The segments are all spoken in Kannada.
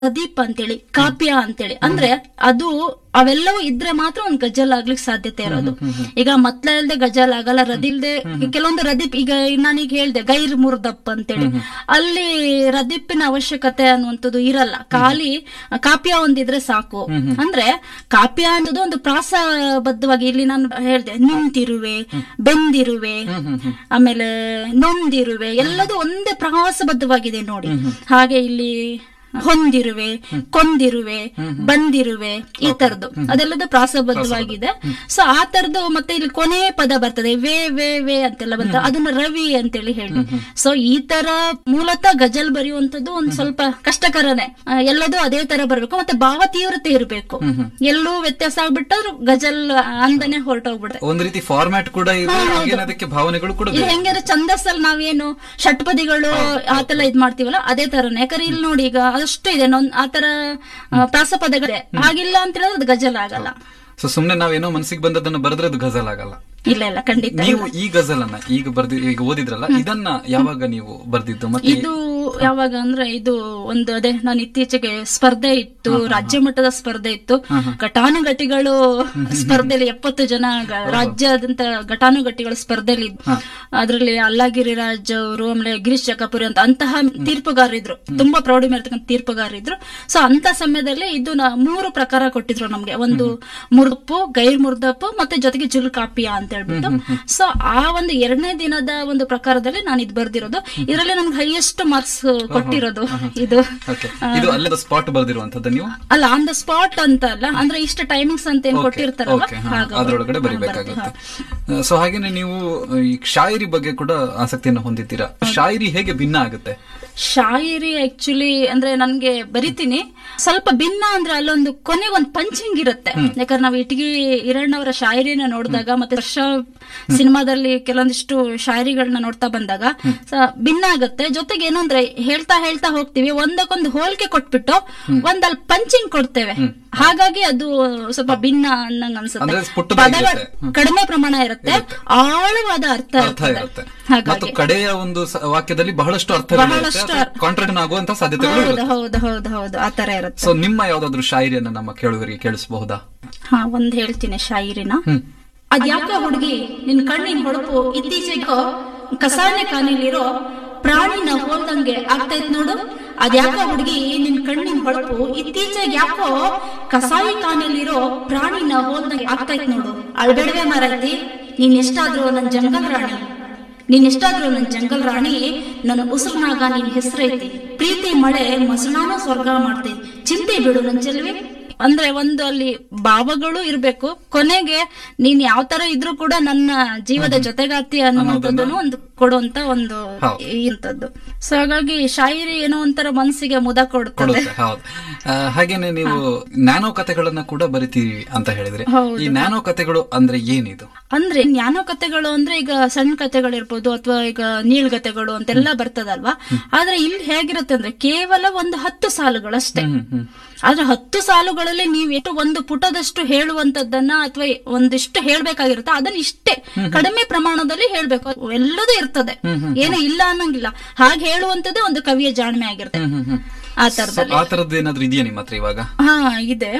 ಪ್ರದೀಪ್ ಅಂತೇಳಿ ಕಾಪ್ಯ ಅಂತೇಳಿ ಅಂದ್ರೆ ಅದು ಅವೆಲ್ಲವೂ ಇದ್ರೆ ಮಾತ್ರ ಒಂದ್ ಗಜಲ್ ಆಗ್ಲಿಕ್ಕೆ ಸಾಧ್ಯತೆ ಇರೋದು ಈಗ ಮತ್ಲ ಇಲ್ದೆ ಗಜಲ್ ಆಗಲ್ಲ ರದಿಲ್ದೆ ಕೆಲವೊಂದು ರದೀಪ್ ಈಗ ನಾನೀಗ ಹೇಳ್ದೆ ಗೈರ್ ಮುರ್ದಪ್ಪ ಅಂತೇಳಿ ಅಲ್ಲಿ ರದೀಪಿನ ಅವಶ್ಯಕತೆ ಅನ್ನುವಂಥದ್ದು ಇರಲ್ಲ ಖಾಲಿ ಕಾಪ್ಯ ಒಂದಿದ್ರೆ ಸಾಕು ಅಂದ್ರೆ ಕಾಪ್ಯ ಅನ್ನೋದು ಒಂದು ಪ್ರಾಸಬದ್ಧವಾಗಿ ಇಲ್ಲಿ ನಾನು ಹೇಳ್ದೆ ನಿಂತಿರುವೆ ಬೆಂದಿರುವೆ ಆಮೇಲೆ ನೊಂದಿರುವೆ ಎಲ್ಲದೂ ಒಂದೇ ಪ್ರಾಸಬದ್ಧವಾಗಿದೆ ನೋಡಿ ಹಾಗೆ ಇಲ್ಲಿ ಹೊಂದಿರುವೆ ಕೊಂದಿರುವೆ ಬಂದಿರುವೆ ಈ ತರದ್ದು ಅದೆಲ್ಲದು ಪ್ರಾಸಬದ್ಧವಾಗಿದೆ ಸೊ ಆ ತರದ್ದು ಮತ್ತೆ ಇಲ್ಲಿ ಕೊನೆ ಪದ ಬರ್ತದೆ ವೇ ವೇ ವೇ ಅಂತೆಲ್ಲ ಬರ್ತದೆ ಅದನ್ನ ರವಿ ಅಂತೇಳಿ ಹೇಳಿ ಸೊ ಈ ತರ ಮೂಲತಃ ಗಜಲ್ ಬರೆಯುವಂತದ್ದು ಒಂದ್ ಸ್ವಲ್ಪ ಕಷ್ಟಕರನೇ ಆ, ಎಲ್ಲದೂ ಅದೇ ತರ ಬರ್ಬೇಕು ಮತ್ತೆ ಭಾವ ತೀವ್ರತೆ ಇರಬೇಕು ಎಲ್ಲೂ ವ್ಯತ್ಯಾಸ ಆಗ್ಬಿಟ್ಟು ಗಜಲ್ ಅಂದನೆ ಹೊರಟೋಗ್ಬಿಡುತ್ತೆ ಒಂದ್ ರೀತಿ ಫಾರ್ಮ್ಯಾಟ್ ಕೂಡ ಇದೆ ಹಾಗೇನೆ ಅದಕ್ಕೆ ಭಾವನೆಗಳು ಕೂಡ ಇದು ಬೇರೆ. ಹೆಂಗಾದ್ರೆ ಛಂದಸ್ಸಲ್ಲಿ ನಾವೇನು ಷಟ್ಪದಿಗಳು ಆತೆಲ್ಲ ಇದ್ ಮಾಡ್ತೀವಲ್ಲ ಅದೇ ತರನೇ ಯಾಕಂದ್ರೆ ಇಲ್ಲಿ ನೋಡಿ ಈಗ ಅದಷ್ಟು ಇದೆ ನೊಂದ್- ಆತರ ಆ, ಪ್ರಾಸಪದಗಳೇ ಆಗಿಲ್ಲ ಅಂತ ಹೇಳಿದ್ರೆ ಅದು ಗಜಲ್ ಆಗಲ್ಲ ಸೊ ಸುಮ್ನೆ ನಾವೇನೋ ಮನಸ್ಸಿಗೆ ಬಂದದನ್ನ ಬರೆದ್ರೆ ಅದು ಗಜಲ್ ಆಗಲ್ಲ ಇಲ್ಲ ಇಲ್ಲ ಖಂಡಿತ ನೀವು ಈ ಗಜಲನ್ನ ಈಗ ಬರ್ದಿ ಈಗ ಓದಿದ್ರಲ್ಲ ಇದನ್ನ ಯಾವಾಗ ನೀವು ಬರ್ದಿದ್ದು ಮತ್ತೆ ಇದು ಯಾವಾಗ ಅಂದ್ರೆ ಇದು ಒಂದು ಅದೇ ನಾನು ಇತ್ತೀಚೆಗೆ ಸ್ಪರ್ಧೆ ಇತ್ತು ರಾಜ್ಯ ಮಟ್ಟದ ಸ್ಪರ್ಧೆ ಇತ್ತು ಘಟಾನುಘಟಿಗಳು ಸ್ಪರ್ಧೆಯಲ್ಲಿ ಎಪ್ಪತ್ತು ಜನ ಗ- ರಾಜ್ಯಾದ್ಯಂತ ಘಟಾನುಘಟಿಗಳ ಸ್ಪರ್ಧೆಯಲ್ಲಿ ಇದ್ದು ಅದ್ರಲ್ಲಿ ಅಲ್ಲಾಗಿರಿರಾಜ್ ಅವರು ಆಮೇಲೆ ಗಿರೀಶ್ ಚಕಾಪುರಿ ಅಂತ ಅಂತಹ ತೀರ್ಪುಗಾರರಿದ್ರು ತುಂಬಾ ಪ್ರೌಢಿಮೆ ಇರ್ತಕ್ಕಂಥ ತೀರ್ಪುಗಾರರಿದ್ರು ಸೊ ಅಂತ ಸಮಯದಲ್ಲಿ ಇದು ನ- ಮೂರು ಪ್ರಕಾರ ಕೊಟ್ಟಿದ್ರು ನಮ್ಗೆ ಒಂದು ಮುರ್ದಪ್ಪು ಗೈರ್ ಮುರ್ದಪ್ಪು ಮತ್ತೆ ಜೊತೆಗೆ ಜುಲ್ ಕಾಪಿಯ ಅಂತ ಹೇಳ್ಬಿಟ್ಟು ಸೊ ಆ ಒಂದು ಎರಡನೇ ದಿನದ ಒಂದು ಪ್ರಕಾರದಲ್ಲಿ ನಾನು ಇದು ಬರ್ದಿರೋದು ಇದರಲ್ಲಿ ನಮ್ಗೆ ಹೈಯೆಸ್ಟ್ ಮಾರ್ಕ್ಸ್ ಕೊಟ್ಟಿರೋದು ಇದು ಓಕೆ ಇದು ಅಲ್ಲದ ಸ್ಪಾಟ್ ಬರ್ದಿರುವಂತದ್ದು ನೀವು ಅಲ್ಲ ಆನ್ ದ ಸ್ಪಾಟ್ ಅಂತ ಅಲ್ಲ ಅಂದ್ರೆ ಇಷ್ಟು ಟೈಮಿಂಗ್ಸ್ ಅಂತ ಏನ್ ಕೊಟ್ಟಿರ್ತಾರಲ್ಲ ಓಕೆ ಹಾಗೆ ಅದರೊಳಗಡೆ ಹಾ, ಬರಿಬೇಕಾಗುತ್ತೆ ಸೊ ಹಾಗೇನೆ ನೀವು ಈ ಶಾಯರಿ ಬಗ್ಗೆ ಕೂಡ ಆಸಕ್ತಿಯನ್ನು ಹೊಂದಿದ್ದೀರಾ ಶಾಯರಿ ಹೇಗೆ ಭಿನ್ನ ಆಗುತ್ತೆ ಶಾಯರಿ ಆಕ್ಚುಲಿ ಅಂದ್ರೆ ನನ್ಗೆ ಬರಿತೀನಿ ಸ್ವಲ್ಪ ಭಿನ್ನ ಅಂದ್ರೆ ಅಲ್ಲೊಂದು ಕೊನೆಗೆ ಒಂದು ಪಂಚಿಂಗ್ ಇರುತ್ತೆ ಯಾಕಂದ್ರೆ ನಾವು ಇಟಗಿ ಹಿರಣ್ಣವರ ಶಾಯರಿನ ನೋಡಿದಾಗ ಮತ್ತೆ ವರ್ಷ ಸಿನಿಮಾದಲ್ಲಿ ಕೆಲವೊಂದಿಷ್ಟು ಶಾಯರಿಗಳನ್ನ ನೋಡ್ತಾ ಬಂದಾಗ ಸ- ಭಿನ್ನ ಆಗುತ್ತೆ ಜೊತೆಗೆ ಏನು ಅಂದ್ರೆ ಹೇಳ್ತಾ ಹೇಳ್ತಾ ಹೋಗ್ತೀವಿ ಒಂದಕ್ಕೊಂದು ಹೋಲಿಕೆ ಕೊಟ್ಬಿಟ್ಟು ಒಂದಲ್ಲಿ ಪಂಚಿಂಗ್ ಕೊಡ್ತೇವೆ ಹಾಗಾಗಿ ಅದು ಸ್ವಲ್ಪ ಭಿನ್ನ ಅನ್ನಂಗ್ ಅನ್ಸುತ್ತೆ ಅಂದ್ರೆ ಪುಟ್ಟದಾಗಿ ಪದಗಳು ಇರುತ್ತೆ. ಕಡಿಮೆ ಪ್ರಮಾಣ ಇರುತ್ತೆ ಆಳವಾದ ಅರ್ಥ ಅರ್ಥ ಇರ್ತದೆ ಇರುತ್ತೆ ಮತ್ತು ಹಾಗಾಗಿ ಕಡೆಯ ಒಂದು ಸ- ವಾಕ್ಯದಲ್ಲಿ ಬಹಳಷ್ಟು ಅರ್ಥ ಬಹಳಷ್ಟು ಅರ್ಥ. ಕಾಂಟ್ರಾಕ್ಟ್ ಆಗುವಂತ ಸಾಧ್ಯತೆಗಳು ಹೌದು ಇರುತ್ತೆ ಹೌದು ಹೌದು ಹೌದು ಆ ತರ ಇರುತ್ತೆ ಸೊ ನಿಮ್ಮ ಯಾವ್ದಾದ್ರು ಶಾಯರಿಯನ್ನ ನಮ್ಮ ಕೇಳುಗರಿಗೆ ಕೇಳಿಸಬಹುದಾ ಹಾ ಒಂದ್ ಹೇಳ್ತೀನಿ ಶಾಯಿರಿನ ಅದ್ಯಾಕ ಹುಡುಗಿ ನಿನ್ ಕಣ್ಣಿನ ಹೊಳಪು ಇತ್ತೀಚೆಗೆ ಕಸಾನೆ ಕಾನಿಲಿರೋ ಪ್ರಾಣಿನ ಹೋಲ್ದಂಗೆ ಆಗ್ತೈತ್ ನೋಡು ಅದ್ಯಾಕ ಹುಡುಗಿ ನಿನ್ ಕಣ್ಣಿನ ಹೊಳಪು ಇತ್ತೀಚೆಗೆ ಯಾಕೋ ಕಸಾಯಿ ಕಾನಲ್ಲಿರೋ ಪ್ರಾಣಿನ ಹೋಲ್ದಂಗೆ ಆಗ್ತೈತ್ ನೋಡು ಅಳ್ಬೇಡವೆ ಮಾರೈತಿ ನೀನ್ ಎಷ್ಟಾದ್ರೂ ನನ್ ಜಂಗಲ್ ರಾಣಿ ನೀನ್ ಎಷ್ಟಾದ್ರೂ ನನ್ ಜಂಗಲ್ ರಾಣಿ ನನ್ನ ಉಸಿರ್ನಾಗ ನಿನ್ ಹೆಸರೈತಿ ಪ್ರೀತಿ ಮಳೆ ಮಸಣಾನು ಸ್ವರ್ಗ ಮಾಡ್ತೈತಿ ಚಿಂತೆ ಬಿಡು ನನ್ ಚೆಲ್ವಿ ಅಂದ್ರೆ ಒಂದು ಅಲ್ಲಿ ಭಾವಗಳು ಇರ್ಬೇಕು ಕೊನೆಗೆ ನೀನ್ ಯಾವ ತರ ಇದ್ರೂ ಕೂಡ ನನ್ನ ಜೀವದ ಜೊತೆಗಾತಿ ಅನ್ನುವಂಥದ್ದನ್ನು ಒಂದು ಕೊಡುವಂತ ಒಂದು ಹೌದು. ಇಂಥದ್ದು ಸೊ ಹಾಗಾಗಿ ಶಾಯಿರಿ ಏನೋ ಒಂಥರ ಮನಸ್ಸಿಗೆ ಮುದ ಕೊಡ್ತದೆ ಕೊಡುತ್ತೆ ಹೌದು ಆ, ಹಾಗೇನೆ ನೀವು ನ್ಯಾನೋ ಕಥೆಗಳನ್ನ ಕೂಡ ಬರಿತೀವಿ ಅಂತ ಹೇಳಿದ್ರಿ ಹೌದು. ಈ ನ್ಯಾನೋ ಕಥೆಗಳು ಅಂದ್ರೆ ಏನಿದು ಅಂದ್ರೆ ಜ್ಞಾನ ಕಥೆಗಳು ಅಂದ್ರೆ ಈಗ ಸಣ್ಣ ಕಥೆಗಳಿರ್ಬೋದು ಅಥವಾ ಈಗ ನೀಳ್ಗತೆಗಳು ಅಂತೆಲ್ಲ ಬರ್ತದಲ್ವಾ ಆದ್ರೆ ಇಲ್ಲಿ ಹೇಗಿರುತ್ತೆ ಅಂದ್ರೆ ಕೇವಲ ಒಂದು ಹತ್ತು ಸಾಲುಗಳಷ್ಟೇ ಹ್ಮ್ ಹ್ಮ್ ಆದ್ರೆ ಹತ್ತು ಸಾಲುಗಳಲ್ಲಿ ನೀವು ಎಷ್ಟು ಒಂದು ಪುಟದಷ್ಟು ಹೇಳುವಂತದ್ದನ್ನ ಅಥವಾ ಒಂದಿಷ್ಟು ಹೇಳ್ಬೇಕಾಗಿರುತ್ತೆ ಅದನ್ನ ಇಷ್ಟೇ ಕಡಿಮೆ ಪ್ರಮಾಣದಲ್ಲಿ ಹೇಳ್ಬೇಕು ಎಲ್ಲದೂ ಇರ್ತದೆ ಏನು ಇಲ್ಲ ಅನ್ನಂಗಿಲ್ಲ ಹಾಗೆ ಹೇಳುವಂತದ್ದೇ ಒಂದು ಕವಿಯ ಜಾಣ್ಮೆ ಆಗಿರುತ್ತೆ ಹ್ಮ್ ಹ್ಮ್ ಆ So, ತರದಲ್ಲಿ ಆ ತರದ್ದು ಏನಾದ್ರು ಇದೆಯಾ ನಿಮ್ಮ ಹತ್ರ ಇವಾಗ ಹಾ ಇದೆ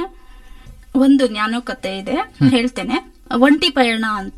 ಒಂದು ಜ್ಞಾನೋಕತೆ ಇದೆ ಹೇಳ್ತೇನೆ ಒಂಟಿ ಪಯಣ ಅಂತ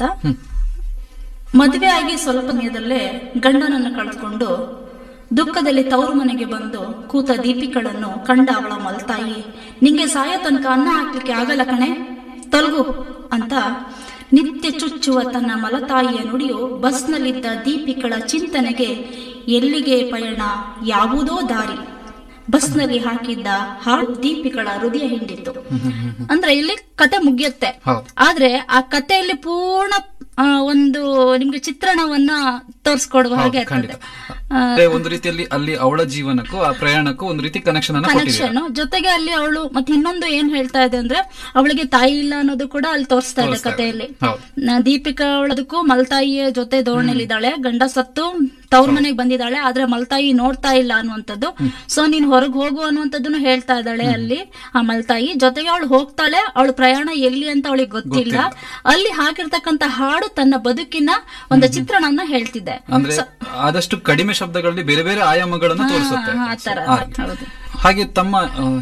ಮದುವೆ ಆಗಿ ಸ್ವಲ್ಪ ಸಮಯದಲ್ಲೇ ಗಂಡನನ್ನು ಕಳೆದುಕೊಂಡು ದುಃಖದಲ್ಲಿ ತವರು ಮನೆಗೆ ಬಂದು ಕೂತ ದೀಪಿಗಳನ್ನು ಕಂಡ ಅವಳ ಮಲ್ತಾಯಿ ನಿಂಗೆ ಸಾಯೋ ತನಕ ಅನ್ನ ಹಾಕ್ಲಿಕ್ಕೆ ಆಗಲ್ಲ ಕಣೆ ತೊಲಗು ಅಂತ ನಿತ್ಯ ಚುಚ್ಚುವ ತನ್ನ ಮಲತಾಯಿಯ ನುಡಿಯು ಬಸ್ನಲ್ಲಿದ್ದ ದೀಪಿಗಳ ಚಿಂತನೆಗೆ ಎಲ್ಲಿಗೆ ಪಯಣ ಯಾವುದೋ ದಾರಿ ಬಸ್ನಲ್ಲಿ ಹಾಕಿದ್ದ ಹಾಡು ದೀಪಿಗಳ ಹೃದಯ ಹಿಂಡಿತ್ತು ಅಂದ್ರೆ ಇಲ್ಲಿ ಕತೆ ಮುಗಿಯುತ್ತೆ ಹೌದು. ಆದ್ರೆ ಆ ಕಥೆಯಲ್ಲಿ ಪೂರ್ಣ ಆ, ಒಂದು ನಿಮ್ಗೆ ಚಿತ್ರಣವನ್ನ ತೋರಿಸ್ಕೊಡುವ ಹಾಗೆ ಹೌದು, ಖಂಡಿತ ಇರ್ತದೆ ಅಂದ್ರೆ ಒಂದು ರೀತಿಯಲ್ಲಿ ಅಲ್ಲಿ ಅವಳ ಜೀವನಕ್ಕೂ ಆ ಪ್ರಯಾಣಕ್ಕೂ ಒಂದು ರೀತಿ ಕನೆಕ್ಷನ್ ಅನ್ನ ಕೊಟ್ಟಿದ್ದೀರಾ ಕನೆಕ್ಷನ್ ಜೊತೆಗೆ ಅಲ್ಲಿ ಅವಳು ಮತ್ತೆ ಇನ್ನೊಂದು ಏನ್ ಹೇಳ್ತಾ ಇದೆ ಅಂದ್ರೆ ಅವಳಿಗೆ ತಾಯಿ ಇಲ್ಲ ಅನ್ನೋದು ಕೂಡ ಅಲ್ಲಿ ತೋರಿಸ್ತಾ ಇದೆ ತೋರಿಸ್ತಾ ಇದೆ. ಕಥೆಯಲ್ಲಿ ಹೌದು. ನ- ದೀಪಿಕಾ ಅವಳದಕ್ಕೂ ಮಲ್ತಾಯಿಯ ಜೊತೆ ದೋಣಿಲಿದ್ದಾಳೆ ಗಂಡ ಸತ್ತು ತವ್ರ ಮನೆಗೆ ಬಂದಿದ್ದಾಳೆ ಆದ್ರೆ ಮಲ್ತಾಯಿ ನೋಡ್ತಾ ಇಲ್ಲ ಅನ್ನುವಂಥದ್ದು ಸೊ ನೀನ್ ಹೊರಗ್ ಹೋಗು ಅನ್ನುವಂಥದ್ದನ್ನು ಹೇಳ್ತಾ ಇದ್ದಾಳೆ ಅಲ್ಲಿ ಆ ಮಲ್ತಾಯಿ ಜೊತೆಗೆ ಅವಳು ಹೋಗ್ತಾಳೆ ಅವಳ ಪ್ರಯಾಣ ಎಲ್ಲಿ ಅಂತ ಅವಳಿಗೆ ಗೊತ್ತಿಲ್ಲ ಅಲ್ಲಿ ಹಾಕಿರ್ತಕ್ಕಂತ ಹಾಡು ತನ್ನ ಬದುಕಿನ ಒಂದು ಚಿತ್ರಣವನ್ನ ಹೇಳ್ತಿದ್ದೆ ಅಂದ್ರೆ ಆದಷ್ಟು ಕಡಿಮೆ ಶಬ್ದಗಳಲ್ಲಿ ಬೇರೆ ಬೇರೆ ಆಯಾಮಗಳನ್ನು ತೋರಿಸುತ್ತೆ ಆ ತರ ಹಾಗೆ. ಹೌದು ಹಾಗೆ ತಮ್ಮ ಆ,